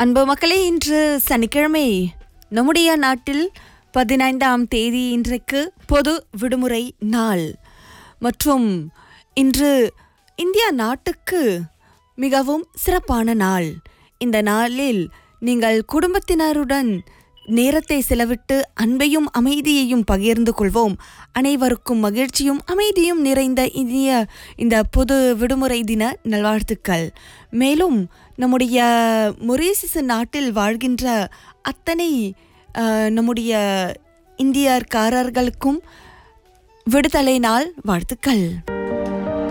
அன்பு மக்களே இன்று சனிக்கிழமை நம்முடைய நாட்டில் பதினைந்தாம் தேதி இன்றைக்கு பொது விடுமுறை நாள் மற்றும் இன்று இந்தியா நாட்டுக்கு மிகவும் சிறப்பான நாள் இந்த நாளில் நீங்கள் குடும்பத்தினருடன் நேரத்தை செலவிட்டு அன்பையும் அமைதியையும் பகிர்ந்து கொள்வோம் அனைவருக்கும் மகிழ்ச்சியும் அமைதியும் நிறைந்த இனிய இந்த பொது விடுமுறை தின நல்வாழ்த்துக்கள் மேலும் நம்முடைய மொரீசியஸ் நாட்டில் வாழ்கின்ற அத்தனை அஹ், நம்முடைய இந்தியர்காரர்களுக்கும் விடுதலை நாள் வாழ்த்துக்கள்